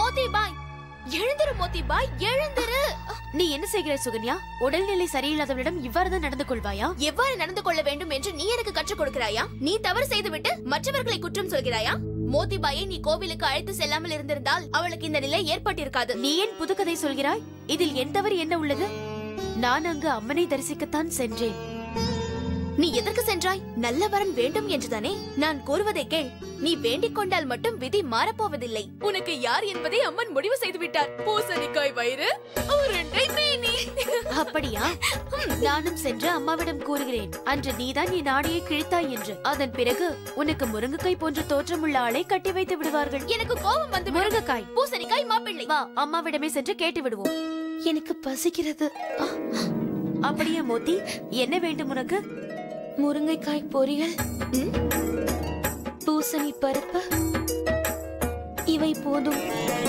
மோதி பாய் எழுந்திரு மோதி பாய் எழுந்திரு நீ என்ன செய்கிறாய் சுகன்யா உடல்நிலை சரியில்லாதவளிடம் இவ்வாறுதான் நடந்து கொள்வாயா எவ்வாறு நடந்து கொள்ள வேண்டும் என்று நீ எனக்கு கற்றுக் கொடுக்கிறாயா நீ தவறு செய்துவிட்டு மற்றவர்களை குற்றம் சொல்கிறாயா மோதிபாயை நீ கோவிலுக்கு அழைத்து செல்லாமல் இருந்திருந்தால் அவளுக்கு இந்த நிலை ஏற்பட்டிருக்காது நீ ஏன் புதுக்கதை சொல்கிறாய் இதில் என் தவறு என்ன உள்ளது நான் அங்கு அம்மனை தரிசிக்கத்தான் சென்றேன் நீ எதற்கு சென்றாய் நல்ல வரன் வேண்டும் என்றுதானே நான் கூறுவதை கேள் நீ வேண்டிக் கொண்டால் மட்டும் விதி மாறப்போவதில்லை உனக்கு யார் என்பதை அம்மன் முடிவு செய்து விட்டார் பூசணிக்காய் வயிறு உருண்டை மேனி அப்படியா நானும் சென்று அம்மாவிடம் கூறுகிறேன் அன்று நீதான் என் ஆடையை கிழித்தாய் என்று அதன் பிறகு உனக்கு முருங்கைக்காய் போன்ற தோற்றமுள்ள ஆளை கட்டி வைத்து விடுவார்கள் எனக்கு கோபம் வந்து முருங்கைக்காய் பூசணிக்காய் மாப்பிள்ளை வா அம்மாவிடமே சென்று கேட்டு விடுவோம் எனக்கு பசிக்கிறது அப்படியே மோத்தி என்ன வேண்டும் உனக்கு முருங்கைக்காய் பொரியல் ம்? பூசணி பருப்பு இவை போதும்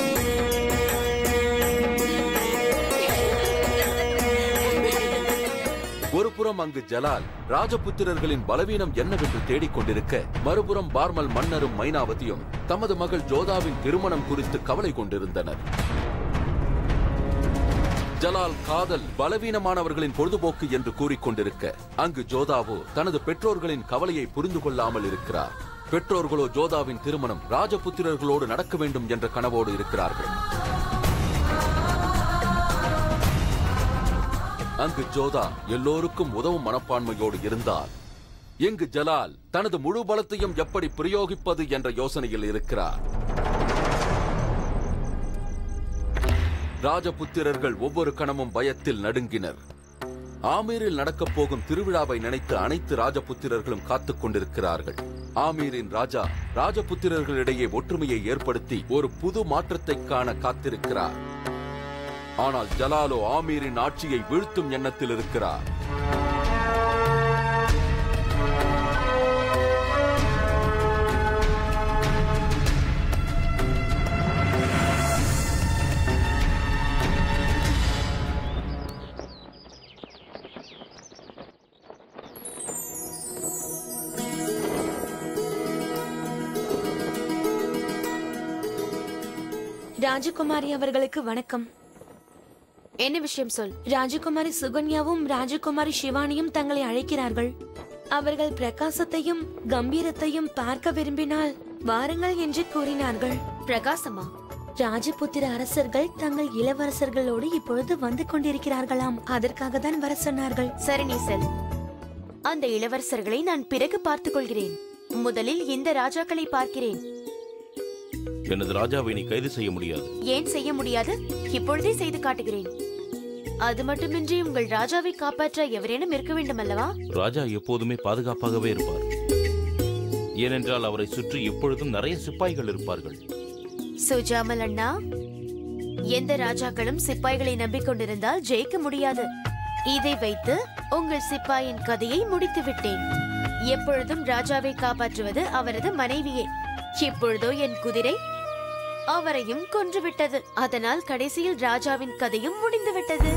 ஒருபுறம் அங்கு ஜலால் ராஜபுத்திரர்களின் பலவீனம் என்னவென்று தேடிக் கொண்டிருக்க மறுபுறம் பார்மல் மன்னரும் மைனாவதியும் தமது மகள் ஜோதாவின் திருமணம் குறித்து கவலை கொண்டிருந்தனர் ஜலால் காதல் பலவீனமானவர்களின் பொழுதுபோக்கு என்று கூறிக்கொண்டிருக்க அங்கு ஜோதாவோ தனது பெற்றோர்களின் கவலையை புரிந்து கொள்ளாமல் இருக்கிறார் பெற்றோர்களோ ஜோதாவின் திருமணம் ராஜபுத்திரர்களோடு நடக்க வேண்டும் என்ற கனவோடு இருக்கிறார்கள் அங்கு ஜோதா எல்லோருக்கும் உதவும் மனப்பான்மையோடு இருந்தார் இங்கு ஜலால் தனது முழு பலத்தையும் எப்படி பிரயோகிப்பது என்ற யோசனையில் இருக்கிறார் ராஜபுத்திரர்கள் ஒவ்வொரு கணமும் பயத்தில் நடுங்கினர் ஆமீரில் நடக்கப் போகும் திருவிழாவை நினைத்து அனைத்து ராஜபுத்திரர்களும் காத்துக் கொண்டிருக்கிறார்கள் ஆமீரின் ராஜா ராஜபுத்திரர்களிடையே ஒற்றுமையை ஏற்படுத்தி ஒரு புது மாற்றத்தை காண காத்திருக்கிறார் ஆனால் ஜலாலோ ஆமீரின் ஆட்சியை வீழ்த்தும் எண்ணத்தில் இருக்கிறார் ராஜகுமாரி அவர்களுக்கு வணக்கம் என்ன விஷயம் சொல் ராஜகுமாரி சுகன்யாவும் ராஜகுமாரி சிவானியும் தங்களை அழைக்கிறார்கள் அவர்கள் பிரகாசத்தையும் கம்பீரத்தையும் பார்க்க விரும்பினால் வாருங்கள் என்று கூறினார்கள் பிரகாசமா ராஜபுத்திர அரசர்கள் தங்கள் இளவரசர்களோடு இப்பொழுது வந்து கொண்டிருக்கிறார்களாம் அதற்காக தான் வர சொன்னார்கள் சரி நீ செல் அந்த இளவரசர்களை நான் பிறகு பார்த்துக் கொள்கிறேன் முதலில் இந்த ராஜாக்களை பார்க்கிறேன் எனது ராஜாவை நீ கைது செய்ய முடியாது ஏன் செய்ய முடியாது இப்பொழுதே செய்து காட்டுகிறேன் அது மட்டுமின்றி உங்கள் ராஜாவை காப்பாற்ற எவரேனும் இருக்க வேண்டும் அல்லவா ராஜா எப்போதுமே பாதுகாப்பாகவே இருப்பார் ஏனென்றால் அவரை சுற்றி எப்பொழுதும் நிறைய சிப்பாய்கள் இருப்பார்கள் சுஜாமல் அண்ணா எந்த ராஜாக்களும் சிப்பாய்களை நம்பிக்கொண்டிருந்தால் ஜெயிக்க முடியாது இதை வைத்து உங்கள் சிப்பாயின் கதையை முடித்து விட்டேன் எப்பொழுதும் ராஜாவை காப்பாற்றுவது அவரது மனைவியே இப்பொழுதோ என் குதிரை அவரையும் கொன்றுவிட்டது அதனால் கடைசியில் ராஜாவின் கதையும் முடிந்துவிட்டது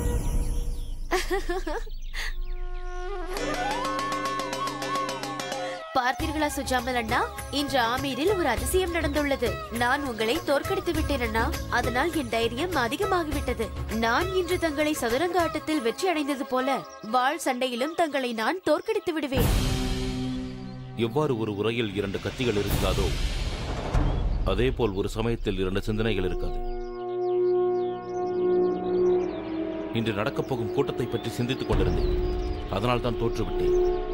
பார்த்தீர்களா சுஜாமல் அண்ணா இன்று ஆமீரில் ஒரு அதிசயம் நடந்துள்ளது நான் உங்களை தோற்கடித்து விட்டேன் அண்ணா அதனால் என் தைரியம் அதிகமாகிவிட்டது நான் இன்று தங்களை சதுரங்க ஆட்டத்தில் வெற்றி அடைந்தது போல வாழ் சண்டையிலும் தங்களை நான் தோற்கடித்து விடுவேன் எவ்வாறு ஒரு உரையில் இரண்டு கத்திகள் இருக்காதோ அதேபோல் ஒரு சமயத்தில் இரண்டு சிந்தனைகள் இருக்காது இன்று நடக்கப் போகும் கூட்டத்தை பற்றி சிந்தித்துக் கொண்டிருந்தேன் அதனால் தான் தோற்றுவிட்டேன்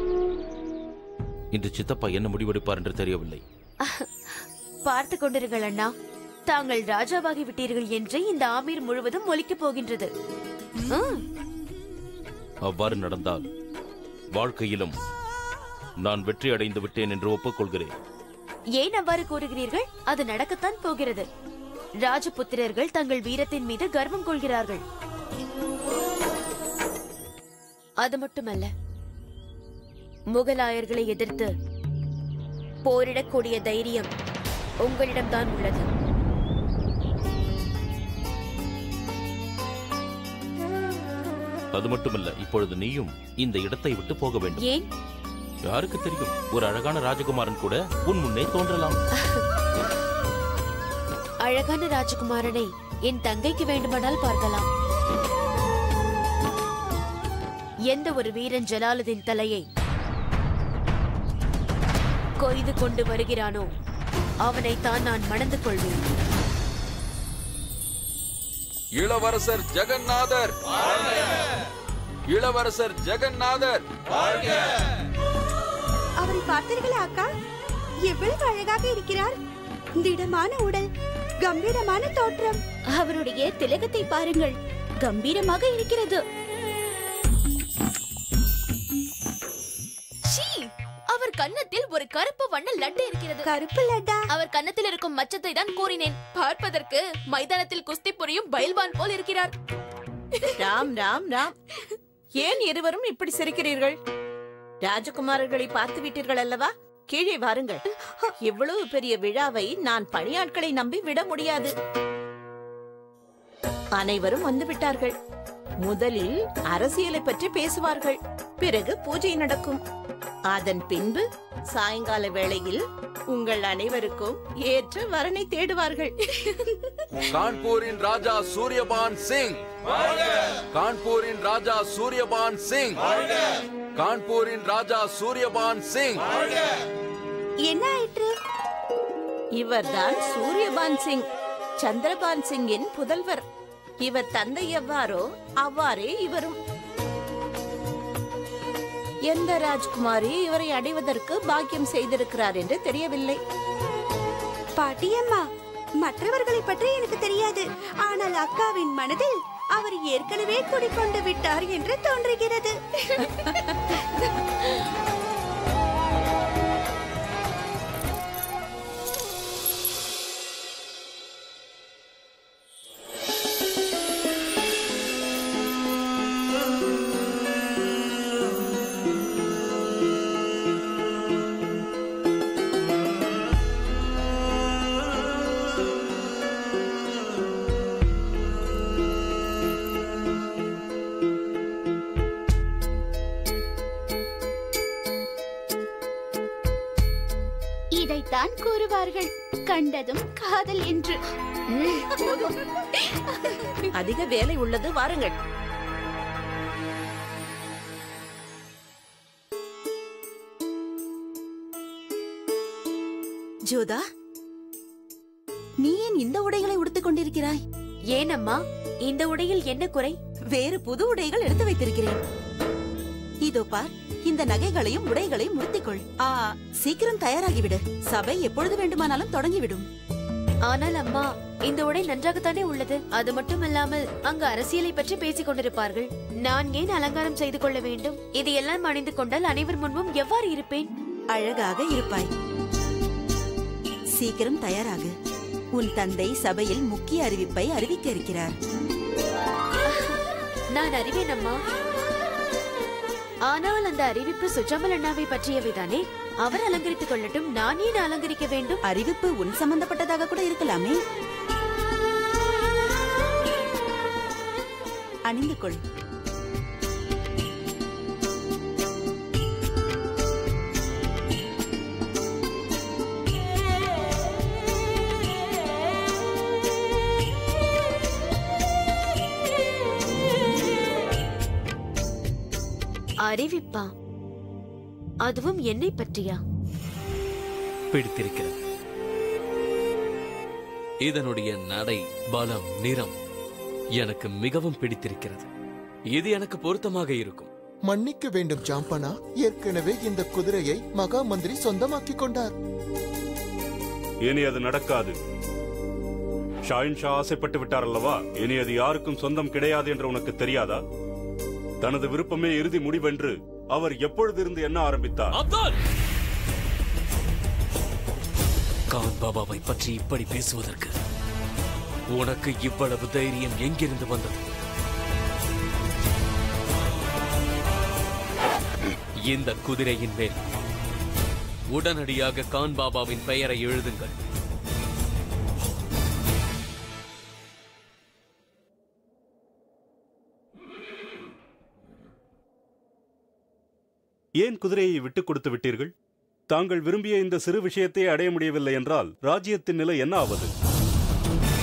இன்று சித்தப்பா என்ன முடிவெடுப்பார் என்று தெரியவில்லை பார்த்து கொண்டிருங்கள் அண்ணா தாங்கள் ராஜாவாகி விட்டீர்கள் என்று இந்த ஆமீர் முழுவதும் ஒலிக்கப் போகின்றது ம், அவ்வாறு நடந்தால் வாழ்க்கையிலும் நான் வெற்றி அடைந்து விட்டேன் என்று ஒப்புக்கொள்கிறேன் ஏன் அவ்வாறு கூறுகிறீர்கள் அது நடக்கத்தான் போகிறது ராஜபுத்திரர்கள் தங்கள் வீரத்தின் மீது கர்வம் கொள்கிறார்கள் அது மட்டுமல்ல முகலாயர்களை எதிர்த்து போரிடக்கூடிய தைரியம் உங்களிடம்தான் உள்ளது அது மட்டுமல்ல இப்பொழுது நீயும் இந்த இடத்தை விட்டு போக வேண்டும் ஏன் யாருக்கு தெரியும் ஒரு அழகான ராஜகுமாரன் கூட உன் முன்னே தோன்றலாம் அழகான ராஜகுமாரனை என் தங்கைக்கு வேண்டுமானால் பார்க்கலாம் எந்த ஒரு வீரன் ஜலாலுதீன் தலையை கொய்து கொண்டு வருகிறானோ அவனைத்தான் நான் மணந்து கொள்வேன் இளவரசர் ஜெகநாதர் இளவரசர் ஜெகநாதர் அவரை பார்த்தீர்களா அக்கா எவ்வளவு அழகாக இருக்கிறார் திடமான உடல் கம்பீரமான தோற்றம் அவருடைய திலகத்தை பாருங்கள் கம்பீரமாக இருக்கிறது ஷீ அவர் கன்னத்தில் ஒரு கருப்பு வண்ண லட்டு இருக்கிறது கருப்பு லட்டா அவர் கன்னத்தில் இருக்கும் மச்சத்தை தான் கூறினேன் பார்ப்பதற்கு மைதானத்தில் குஸ்தி புரியும் பயில்வான் போல் இருக்கிறார் ராம் ராம் ராம் ஏன் இருவரும் இப்படி சிரிக்கிறீர்கள் ராஜகுமாரர்களை பார்த்து விட்டீர்கள் அல்லவா கீழே வாருங்கள் இவ்வளவு பெரிய விழாவை நான் பணியாட்களை நம்பி விட முடியாது அனைவரும் வந்து விட்டார்கள் முதலில் அரசியலை பற்றி பேசுவார்கள் பிறகு பூஜை நடக்கும் அதன் பின்பு சாயங்கால வேளையில் உங்கள் அனைவருக்கும் ஏற்ற வரனை தேடுவார்கள் கான்பூரின் ராஜா சூரியபான் சிங் கான்பூரின் ராஜா சூரியபான் சிங் கான்பூரின் ராஜா சூரியபான் சிங் என்ன ஆயிற்று இவர்தான் சூரியபான் சிங் சந்திரபான் சிங்கின் புதல்வர் இவர் தந்தை எவ்வாறோ அவ்வாறே இவரும் எந்த ராஜ்குமாரி இவரை அடைவதற்கு பாக்கியம் செய்திருக்கிறார் என்று தெரியவில்லை பாட்டியம்மா மற்றவர்களை பற்றி எனக்கு தெரியாது ஆனால் அக்காவின் மனதில் அவர் ஏற்கனவே குடிக்கொண்டு விட்டார் என்று தோன்றுகிறது இதைத்தான் கூறுவார்கள் கண்டதும் காதல் என்று அதிக வேலை உள்ளது வாருங்கள் ஜோதா நீ ஏன் இந்த உடைகளை உடுத்திக் கொண்டிருக்கிறாய் ஏனம்மா இந்த உடையில் என்ன குறை வேறு புது உடைகள் எடுத்து வைத்திருக்கிறேன் இதோ பார் இந்த நகைகளையும் உடைகளையும் உடுத்திக்கொள் ஆ சீக்கிரம் தயாராகிவிடு சபை எப்பொழுது வேண்டுமானாலும் தொடங்கிவிடும் ஆனால் அம்மா இந்த உடை நன்றாகத்தானே உள்ளது அது மட்டுமல்லாமல் அங்கு அரசியலை பற்றி பேசிக் கொண்டிருப்பார்கள் நான் ஏன் அலங்காரம் செய்து கொள்ள வேண்டும் இது எல்லாம் அணிந்து கொண்டால் அனைவர் முன்பும் எவ்வாறு இருப்பேன் அழகாக இருப்பாய் சீக்கிரம் தயாராகு உன் தந்தை சபையில் முக்கிய அறிவிப்பை அறிவிக்க இருக்கிறார் நான் அறிவேன் அம்மா ஆனால் அந்த அறிவிப்பு சுஜாமல் அண்ணாவை பற்றியவைதானே அவர் அலங்கரித்துக் கொள்ளட்டும் நான் ஏன் அலங்கரிக்க வேண்டும் அறிவிப்பு உன் சம்பந்தப்பட்டதாக கூட இருக்கலாமே அணிந்து கொள் அறிவிப்பா அதுவும் என்னை பற்றியா பிடித்திருக்கிறது இதனுடைய நடை பலம் நிறம் எனக்கு மிகவும் பிடித்திருக்கிறது இது எனக்கு பொருத்தமாக இருக்கும் மன்னிக்க வேண்டும் ஜாம்பனா ஏற்கனவே இந்த குதிரையை மகா மந்திரி சொந்தமாக்கிக் கொண்டார் இனி அது நடக்காது ஷாயின் ஷா ஆசைப்பட்டு விட்டார் அல்லவா இனி அது யாருக்கும் சொந்தம் கிடையாது என்று உனக்கு தெரியாதா தனது விருப்பமே இறுதி முடிவென்று அவர் எப்பொழுது இருந்து என்ன ஆரம்பித்தார் அப்துல் கான் பாபாவை பற்றி இப்படி பேசுவதற்கு உனக்கு இவ்வளவு தைரியம் எங்கிருந்து வந்தது இந்த குதிரையின் மேல் உடனடியாக கான் பாபாவின் பெயரை எழுதுங்கள் ஏன் குதிரையை விட்டுக் கொடுத்து விட்டீர்கள் தாங்கள் விரும்பிய இந்த சிறு விஷயத்தை அடைய முடியவில்லை என்றால் ராஜ்யத்தின் நிலை என்ன ஆவது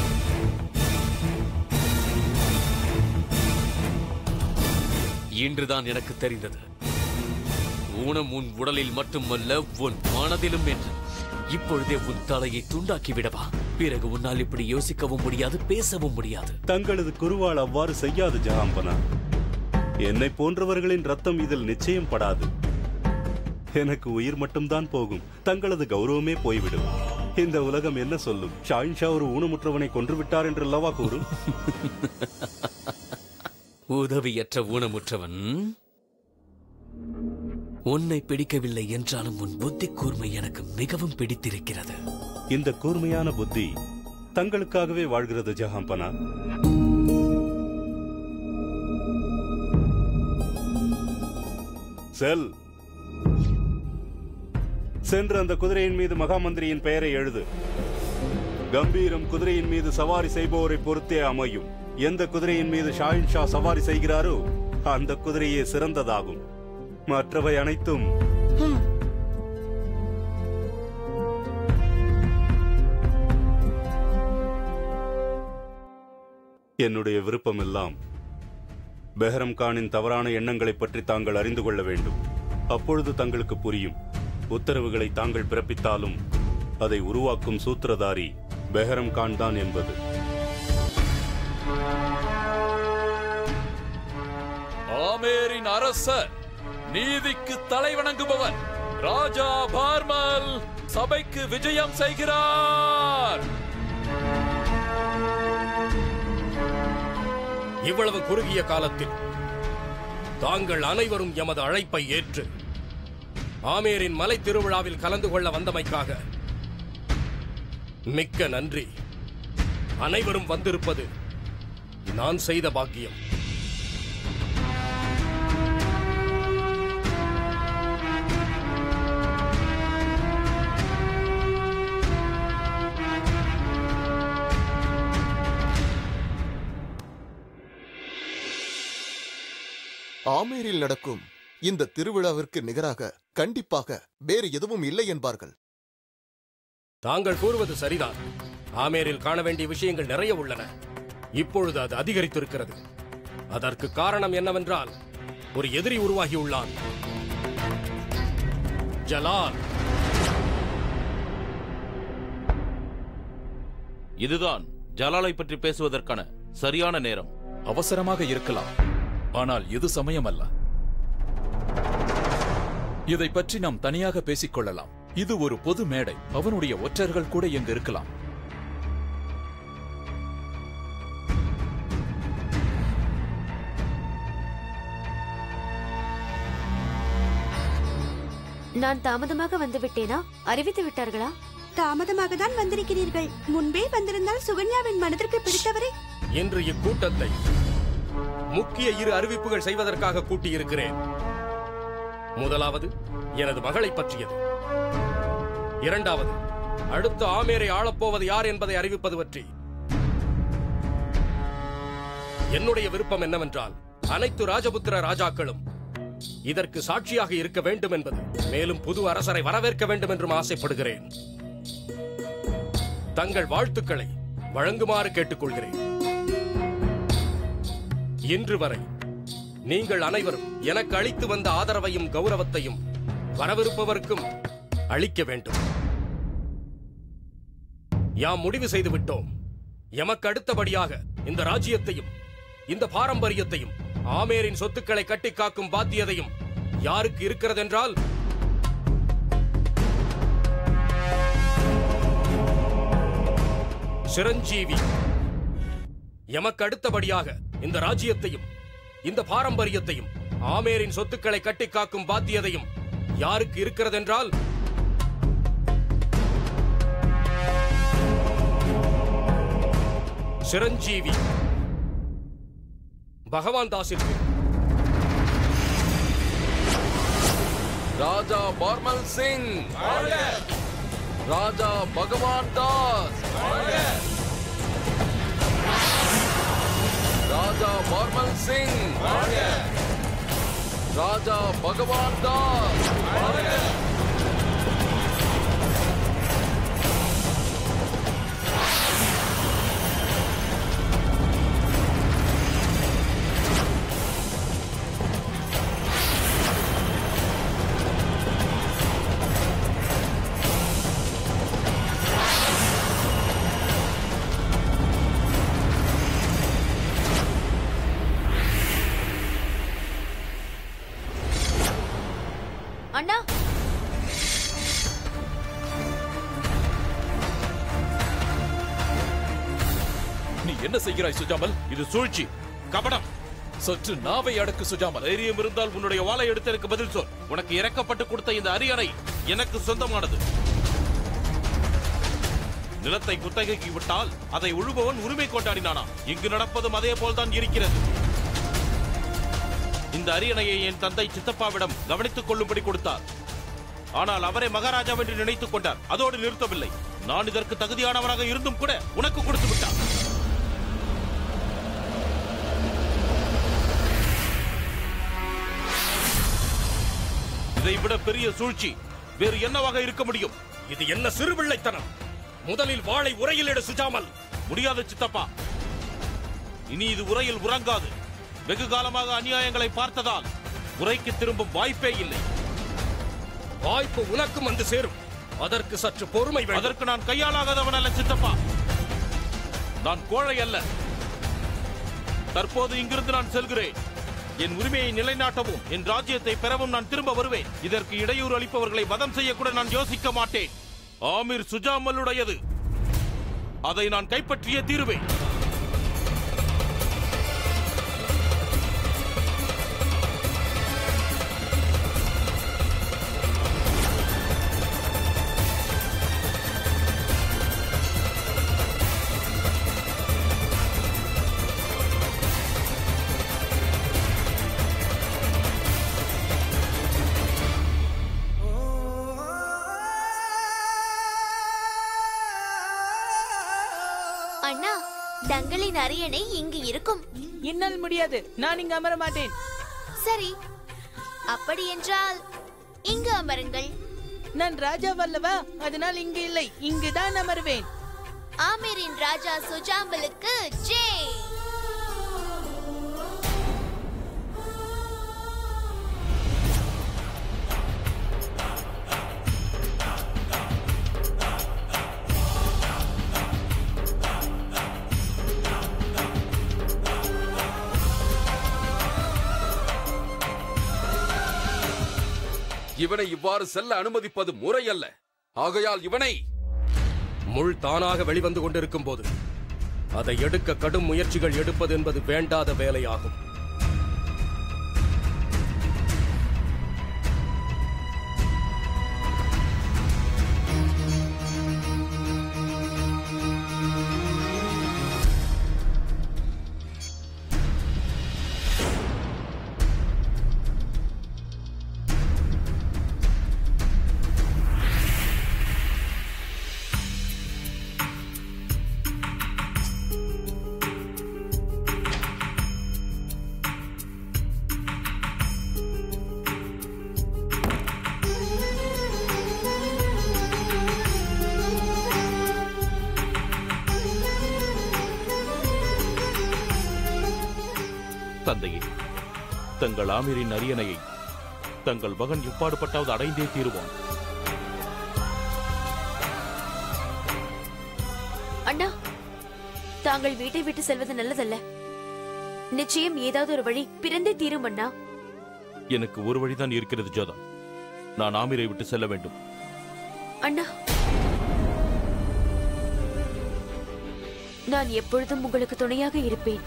இன்றுதான் எனக்கு தெரிந்தது ஊனம் உன் உடலில் மட்டுமல்ல உன் மனதிலும் என்று இப்பொழுதே உன் தலையை துண்டாக்கி விடவா பிறகு உன்னால் இப்படி யோசிக்கவும் முடியாது பேசவும் முடியாது தங்களது குருவால் அவ்வாறு செய்யாது ஜஹாம்பனா என்னை போன்றவர்களின் ரத்தம் இதில் நிச்சயம் படாது எனக்கு உயிர் மட்டும்தான் போகும் தங்களது கௌரவமே போய்விடும் இந்த உலகம் என்ன சொல்லும் ஷாயின்ஷா ஒரு ஊனமுற்றவனை கொன்று விட்டார் என்று அல்லவா கூறும் உதவியற்ற ஊனமுற்றவன் உன்னை பிடிக்கவில்லை என்றாலும் உன் புத்தி கூர்மை எனக்கு மிகவும் பிடித்திருக்கிறது இந்த கூர்மையான புத்தி தங்களுக்காகவே வாழ்கிறது ஜஹாம்பனா செல் சென்று அந்த குதிரையின் மீது மகாமந்திரியின் பெயரை எழுது கம்பீரம் குதிரையின் மீது சவாரி செய்பவரை பொறுத்தே அமையும் எந்த குதிரையின் மீது ஷாயின் ஷா சவாரி செய்கிறாரோ அந்த குதிரையே சிறந்ததாகும் மற்றவை அனைத்தும் என்னுடைய விருப்பமெல்லாம் பெஹரம் கானின் தவறான எண்ணங்களைப் பற்றி தாங்கள் அறிந்து கொள்ள வேண்டும் அப்பொழுது தங்களுக்கு புரியும் உத்தரவுகளை தாங்கள் பிறப்பித்தாலும் அதை உருவாக்கும் சூத்திரதாரி பெஹரம் கான் தான் என்பது ஆமேரின் அரசர் நீதிக்கு தலைவணங்குபவர் ராஜா பார்மல் சபைக்கு விஜயம் செய்கிறார் இவ்வளவு குறுகிய காலத்தில் தாங்கள் அனைவரும் எமது அழைப்பை ஏற்று ஆமேரின் மலை திருவிழாவில் கலந்து கொள்ள வந்தமைக்காக மிக்க நன்றி அனைவரும் வந்திருப்பது நான் செய்த பாக்கியம் ஆமேரில் நடக்கும் இந்த திருவிழாவிற்கு நிகராக கண்டிப்பாக வேறு எதுவும் இல்லை என்பார்கள் தாங்கள் கூறுவது சரிதான் ஆமேரில் காண வேண்டிய விஷயங்கள் நிறைய உள்ளன இப்பொழுது அது அதிகரித்திருக்கிறது அதற்கு காரணம் என்னவென்றால் ஒரு எதிரி உருவாகியுள்ளான் ஜலால் இதுதான் ஜலாலை பற்றி பேசுவதற்கான சரியான நேரம் அவசரமாக இருக்கலாம் ஆனால் இது சமயம் அல்ல இதை பற்றி நாம் தனியாக பேசிக் கொள்ளலாம் இது ஒரு பொது மேடை அவனுடைய ஒற்றர்கள் கூட இங்கு இருக்கலாம் நான் தாமதமாக வந்து விட்டேனா அறிவித்து விட்டார்களா தாமதமாக தான் வந்திருக்கிறீர்கள் முன்பே வந்திருந்தால் சுகன்யாவின் மனதிற்கு பிடித்தவரை இன்று இக்கூட்டத்தை முக்கிய இரு அறிவிப்புகள் செய்வதற்காக கூட்டியிருக்கிறேன் முதலாவது எனது மகளை பற்றியது இரண்டாவது அடுத்த ஆமேரை ஆளப்போவது யார் என்பதை அறிவிப்பது பற்றி என்னுடைய விருப்பம் என்னவென்றால் அனைத்து ராஜபுத்திர ராஜாக்களும் இதற்கு சாட்சியாக இருக்க வேண்டும் என்பது மேலும் புது அரசரை வரவேற்க வேண்டும் என்றும் ஆசைப்படுகிறேன் தங்கள் வாழ்த்துக்களை வழங்குமாறு கேட்டுக்கொள்கிறேன் இன்று வரை நீங்கள் அனைவரும் எனக்கு அளித்து வந்த ஆதரவையும் கௌரவத்தையும் வரவிருப்பவருக்கும் அளிக்க வேண்டும் யாம் முடிவு செய்து விட்டோம் எமக்கு அடுத்தபடியாக இந்த ராஜ்யத்தையும் இந்த பாரம்பரியத்தையும் ஆமேரின் சொத்துக்களை கட்டி காக்கும் பாத்தியதையும் யாருக்கு இருக்கிறதென்றால் சிரஞ்சீவி எமக்கு அடுத்தபடியாக இந்த ராஜ்யத்தையும் இந்த பாரம்பரியத்தையும் ஆமேரின் சொத்துக்களை கட்டி காக்கும் பாத்தியதையும் யாருக்கு இருக்கிறதென்றால் சிரஞ்சீவி பகவான் தாஸிற்கு ராஜா பார்மல் சிங் ராஜா பகவான் தாஸ் ராஜா பார்மல் சிங் ராஜா பகவான் தாஸ் அண்ணா நீ என்ன செய்கிறாய் சுஜாமல் இது சூழ்ச்சி கபடம் சற்று நாவை அடக்கு சுஜாமல் தைரியம் இருந்தால் உன்னுடைய வாளை எடுத்து எனக்கு பதில் சொல் உனக்கு இறக்கப்பட்டு கொடுத்த இந்த அரியணை எனக்கு சொந்தமானது நிலத்தை குத்தகைக்கு விட்டால் அதை உழுபவன் உரிமை கொண்டாடினானா இங்கு நடப்பதும் அதே போல்தான் இருக்கிறது இந்த அரியணையை என் தந்தை சித்தப்பாவிடம் கவனித்துக் கொள்ளும்படி கொடுத்தார் ஆனால் அவரை மகாராஜாவென்று நினைத்துக் கொண்டார் அதோடு நிறுத்தவில்லை நான் இதற்கு தகுதியானவராக இருந்தும் கூட உனக்கு கொடுத்து விட்டார் இதை விட பெரிய சூழ்ச்சி வேறு என்னவாக இருக்க முடியும் இது என்ன சிறுபிள்ளைத்தனம் முதலில் வாளை உரையில் எடு சுஜாமல் முடியாது சித்தப்பா இனி இது உரையில் உறங்காது வெகு காலமாக அநியாயங்களை பார்த்ததால் உரைக்கு திரும்பும் வாய்ப்பே இல்லை வாய்ப்பு உனக்கும் வந்து சேரும் அதற்கு சற்று பொறுமை வேண்டும் அதற்கு நான் கையாளாகாதவன் அல்ல சித்தப்பா நான் கோழை அல்ல தற்போது இங்கிருந்து நான் செல்கிறேன் என் உரிமையை நிலைநாட்டவும் என் ராஜ்யத்தை பெறவும் நான் திரும்ப வருவேன் இதற்கு இடையூறு அளிப்பவர்களை வதம் செய்ய கூட நான் யோசிக்க மாட்டேன் ஆமீர் சுஜாமலுடையது அதை நான் கைப்பற்றியே தீருவேன் அண்ணா தங்களின் அரியணை இங்கு இருக்கும் என்னால் முடியாது நான் இங்கு அமர மாட்டேன் சரி அப்படி என்றால் இங்கு அமருங்கள் நான் ராஜா வல்லவா அதனால் இங்கு இல்லை இங்குதான் அமருவேன் ஆமீரின் ராஜா சுஜாம்பலுக்கு ஜெய் இவனை இவ்வாறு செல்ல அனுமதிப்பது முறையல்ல ஆகையால் இவனை முள் தானாக வெளிவந்து கொண்டிருக்கும் போது அதை எடுக்க கடும் முயற்சிகள் எடுப்பது என்பது வேண்டாத வேலையாகும் தந்தையே தங்கள் ஆமீரின் அரியணையை தங்கள் மகன் எப்பாடுபட்டாவது அடைந்தே தீருவான் அண்ணா தாங்கள் வீட்டை விட்டு செல்வது நல்லதல்ல நிச்சயம் ஏதாவது ஒரு வழி பிறந்தே தீரும் அண்ணா எனக்கு ஒரு வழிதான் இருக்கிறது ஜோதா நான் ஆமீரை விட்டு செல்ல வேண்டும் அண்ணா நான் எப்பொழுதும் உங்களுக்கு துணையாக இருப்பேன்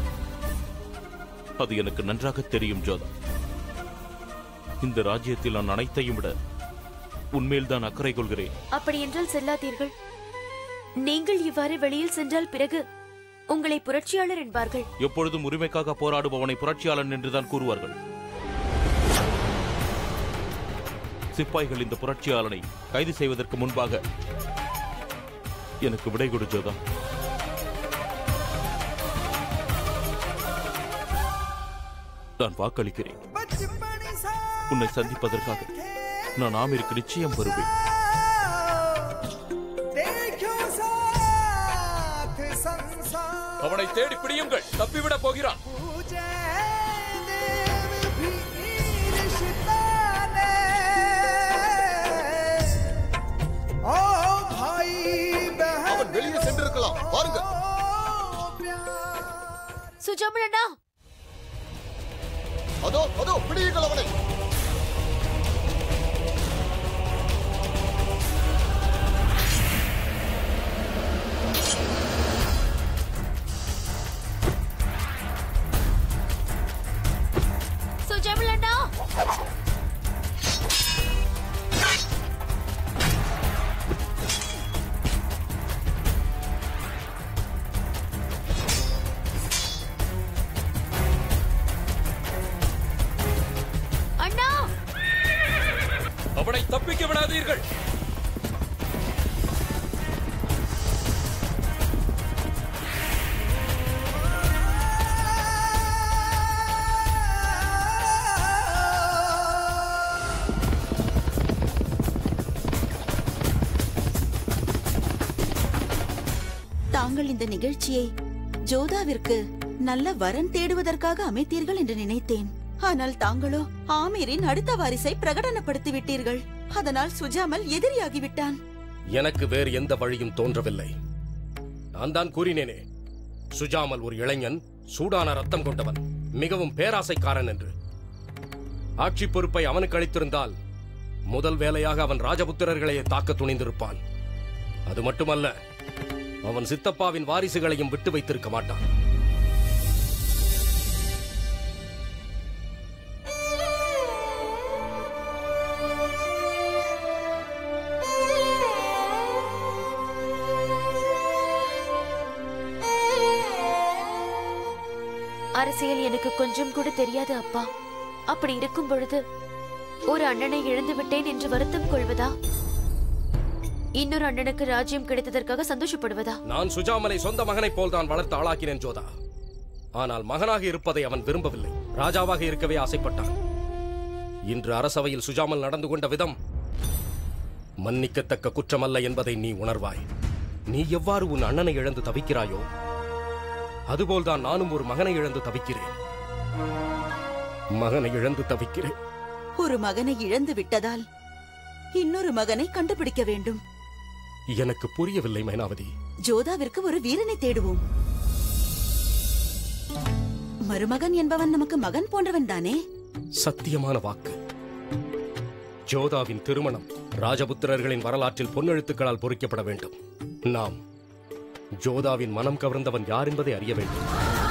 அது எனக்கு நன்றாக தெரியும் ஜோதா இந்த ராஜ்யத்தில் நான் அனைத்தையும் விட உன்மேல் தான் அக்கறை கொள்கிறேன் அப்படி என்றால் செல்லாதீர்கள் நீங்கள் இவ்வாறு வெளியில் சென்றால் பிறகு உங்களை புரட்சியாளர் என்பார்கள் எப்பொழுதும் உரிமைக்காக போராடுபவனை புரட்சியாளன் என்றுதான் கூறுவார்கள் சிப்பாய்கள் இந்த புரட்சியாளனை கைது செய்வதற்கு முன்பாக எனக்கு விடை கொடு ஜோதா நான் வாக்களிக்கிறேன் உன்னை சந்திப்பதற்காக நான் ஆமீருக்கு நிச்சயம் வருவேன் அவனை தேடி பிடியுங்கள் தப்பிவிடப் போகிறான் அவன் வெளியே சென்றிருக்கலாம் பாருங்க சுஜாமல் அண்ணா அதோ அதோ பிடியுங்கள் அவனை விடாதீர்கள் தாங்கள் இந்த நிகழ்ச்சியை ஜோதாவிற்கு நல்ல வரன் தேடுவதற்காக அமைத்தீர்கள் என்று நினைத்தேன் ஆனால் தாங்களோ ஆமீரின் அடுத்த வாரிசை பிரகடனப்படுத்தி விட்டீர்கள் அதனால் சுஜாமல் எதிரியாகிவிட்டான் எனக்கு வேறு எந்த வழியும் தோன்றவில்லை நான் தான் கூறினேனே சுஜாமல் ஒரு இளைஞன் சூடான ரத்தம் கொண்டவன் மிகவும் பேராசைக்காரன் என்று ஆட்சி பொறுப்பை அவனுக்கு அளித்திருந்தால் முதல் வேலையாக அவன் ராஜபுத்திரர்களையே தாக்க துணிந்திருப்பான் அது மட்டுமல்ல அவன் சித்தப்பாவின் வாரிசுகளையும் விட்டு வைத்திருக்க மாட்டான் அரசியல் எனக்கு கொஞ்சம் கூட தெரியாது அப்பா அப்படி இருக்கும் பொழுது ஒரு அண்ணனை இழந்து விட்டேன் என்று வருத்தம் கொள்வதா இன்னொரு அண்ணனுக்கு ராஜ்யம் கிடைத்ததற்காக சந்தோஷப்படுவதா நான் சுஜாமலை சொந்த மகனைப் போல்தான் வளர்த்து ஆளாக்கினேன் ஜோதா ஆனால் மகனாக இருப்பதை அவன் விரும்பவில்லை ராஜாவாக இருக்கவே ஆசைப்பட்டான் இன்று அரசவையில் சுஜாமல் நடந்து கொண்ட விதம் மன்னிக்கத்தக்க குற்றமல்ல என்பதை நீ உணர்வாய் நீ எவ்வாறு உன் அண்ணனை இழந்து தவிக்கிறாயோ அதுபோல்தான் நானும் ஒரு மகனை இழந்து தவிக்கிறேன் மகனை இழந்து தவிக்கிறேன் ஒரு மகனை இழந்து விட்டதால் இன்னொரு மகனை கண்டுபிடிக்க வேண்டும் எனக்கு புரியவில்லை மைனாவதி ஜோதாவிற்கு ஒரு வீரனை தேடுவோம் மருமகன் என்பவன் நமக்கு மகன் போன்றவன் தானே சத்தியமான வாக்கு ஜோதாவின் திருமணம் ராஜபுத்திரர்களின் வரலாற்றில் பொன்னெழுத்துக்களால் பொறிக்கப்பட வேண்டும் நாம் ஜோதாவின் மனம் கவர்ந்தவன் யார் என்பதை அறிய வேண்டும்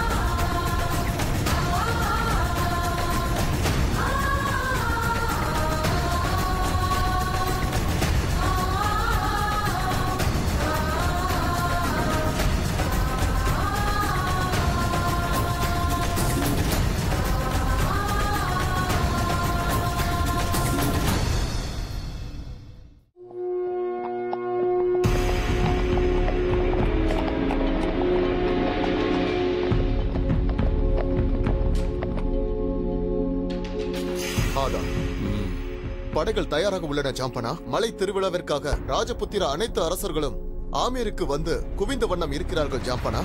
ஆதா படைகள் தயாராக உள்ளன ஜாம்பனா மலை திருவிழாவிற்காக ராஜபுத்திர அனைத்து அரசர்களும் ஆமீருக்கு வந்து குவிந்த வண்ணம் இருக்கிறார்கள் ஜாம்பனா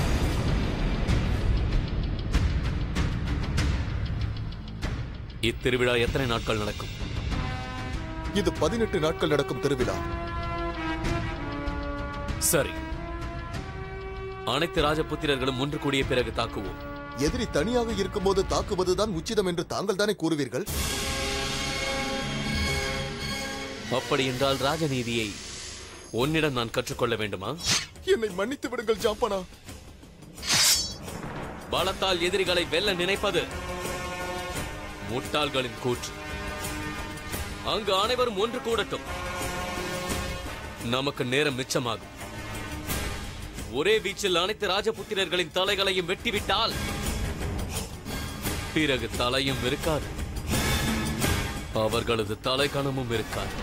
இத்திருவிழா எத்தனை நாட்கள் நடக்கும் இது பதினெட்டு நாட்கள் நடக்கும் திருவிழா சரி அனைத்து ராஜபுத்திரர்களும் ஒன்று கூடிய பிறகு தாக்குவோம் எதிரி தனியாக இருக்கும்போது தாக்குவதுதான் உச்சிதம் என்று தாங்கள் தானே கூறுவீர்கள் அப்படி என்றால் ராஜநீதியை உன்னிடம் நான் கற்றுக்கொள்ள வேண்டுமா என்னை மன்னித்து விடுங்கள் ஜாம்பனா பலத்தால் எதிரிகளை வெல்ல நினைப்பது முட்டாள்களின் கூற்று அங்கு அனைவரும் ஒன்று கூடட்டும் நமக்கு நேரம் மிச்சமாகும் ஒரே வீச்சில் அனைத்து ராஜபுத்திரர்களின் தலைகளையும் வெட்டிவிட்டால் பிறகு தலையும் இருக்காது அவர்களது தலைக்கணமும் இருக்காது